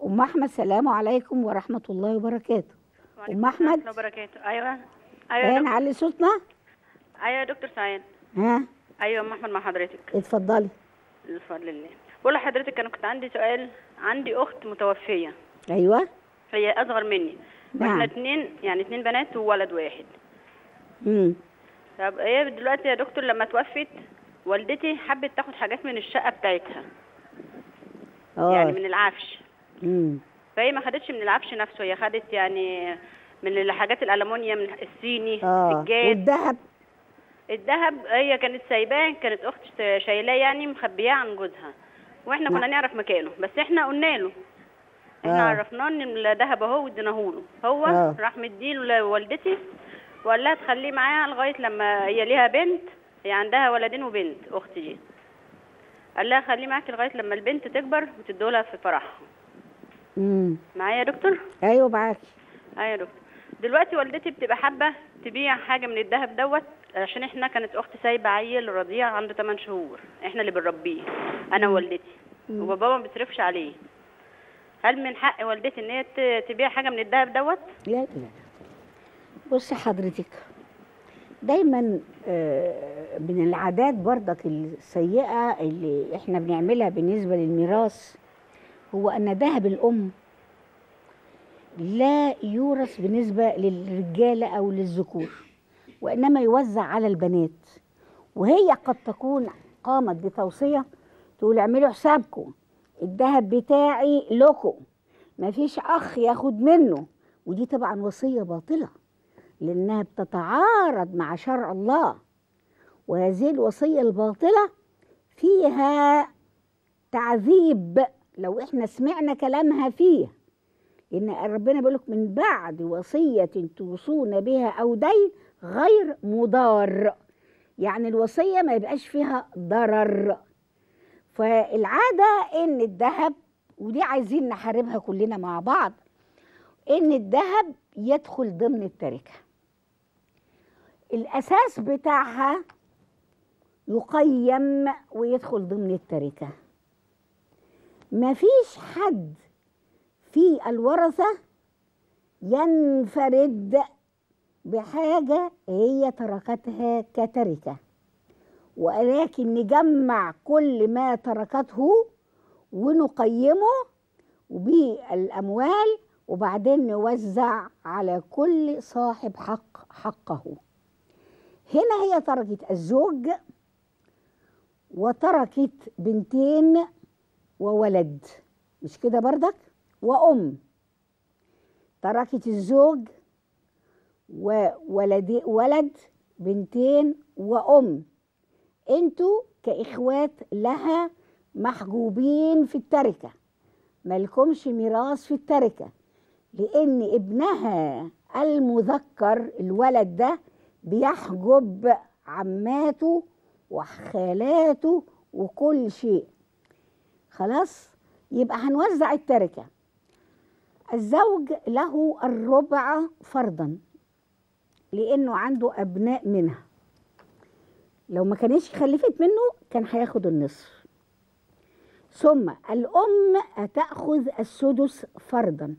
ام احمد سلام عليكم ورحمه الله وبركاته ام احمد ورحمة الله وبركاته ايوه ايوه يا ايه دكتور نعلي صوتنا ايوه يا دكتور سعيد ها ايوه ام احمد مع حضرتك اتفضلي بفضل الله بقول لحضرتك انا كنت عندي سؤال عندي اخت متوفيه ايوه هي اصغر مني نعم. واحنا اتنين يعني اتنين بنات وولد واحد امم طب هي دلوقتي يا دكتور لما توفت والدتي حبت تاخد حاجات من الشقه بتاعتها يعني اه من العفش امم فهي ما خدتش من العفش نفسه هي خدت يعني من الحاجات الالومنيوم الصيني اه السجاد والذهب الذهب هي كانت سايباه كانت اخت شايلاه يعني مخبياه عن جوزها واحنا كنا نعم. نعرف مكانه بس احنا قلنا له احنا آه. عرفناه ان الذهب اهو واديناه له هو آه. راح مديله لوالدتي وقال لها تخليه معاها لغايه لما هي ليها بنت هي عندها ولدين وبنت اختي دي قال لها خليه معاكي لغايه لما البنت تكبر وتدولها في فرحها امم معايا يا دكتور ايوه معاكي ايوه يا دكتور دلوقتي والدتي بتبقى حابه تبيع حاجه من الذهب دوت عشان احنا كانت اختي سايبه عيل رضيع عنده 8 شهور احنا اللي بنربيه انا ووالدتي وبابا ما بيصرفش عليه هل من حق والدتي ان هي ت- تبيع حاجه من الذهب دوت لا لا بصي حضرتك دايما آه، من العادات برضك السيئة اللي احنا بنعملها بالنسبة للميراث هو أن ذهب الأم لا يورث بالنسبة للرجالة أو للذكور وإنما يوزع على البنات وهي قد تكون قامت بتوصية تقول اعملوا حسابكم الذهب بتاعي لكم مفيش أخ ياخد منه ودي طبعا وصية باطلة لأنها بتتعارض مع شرع الله وهذه الوصية الباطلة فيها تعذيب لو احنا سمعنا كلامها فيه إن ربنا بيقول لك من بعد وصية توصون بها أو دين غير مضار يعني الوصية ما يبقاش فيها ضرر فالعادة إن الذهب ودي عايزين نحاربها كلنا مع بعض إن الذهب يدخل ضمن التركة الأساس بتاعها يقيم ويدخل ضمن التركة مفيش حد في الورثة ينفرد بحاجة هي تركتها كتركة ولكن نجمع كل ما تركته ونقيمه بالأموال وبعدين نوزع على كل صاحب حق حقه هنا هي تركت الزوج وتركت بنتين وولد مش كده بردك وأم تركت الزوج وولد ولد بنتين وأم انتوا كإخوات لها محجوبين في التركة مالكمش ميراث في التركة لأن ابنها المذكر الولد ده بيحجب عماته وخالاته وكل شيء خلاص يبقى هنوزع التركة الزوج له الربع فرضا لأنه عنده أبناء منها لو ما كانش خلفت منه كان هياخد النصف ثم الأم هتأخذ السدس فرضا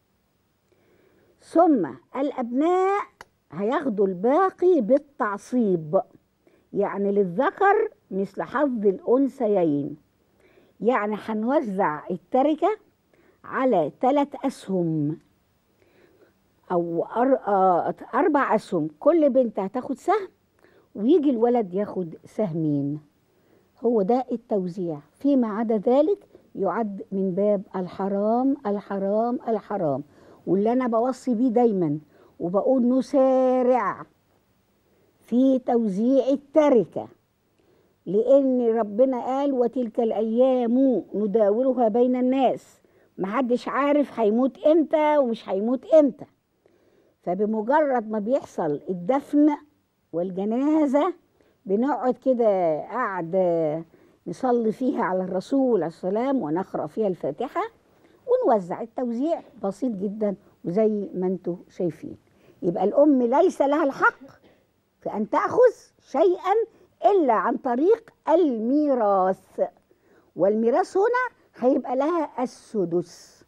ثم الأبناء هياخدوا الباقي بالتعصيب يعني للذكر مثل حظ الأنثيين يعني هنوزع التركة على ثلاث أسهم أو أر- آه، أربع أسهم كل بنت هتاخد سهم ويجي الولد ياخد سهمين هو ده التوزيع فيما عدا ذلك يعد من باب الحرام الحرام الحرام واللي انا بوصي بيه دايما وبقول نسارع في توزيع التركه لان ربنا قال وتلك الايام نداولها بين الناس محدش عارف هيموت امتى ومش هيموت امتى فبمجرد ما بيحصل الدفن والجنازه بنقعد كده قاعدة نصلي فيها على الرسول عليه السلام ونقرأ فيها الفاتحة ونوزع التوزيع بسيط جدا وزي ما انتم شايفين يبقى الأم ليس لها الحق في أن تأخذ شيئا إلا عن طريق الميراث والميراث هنا هيبقى لها السدس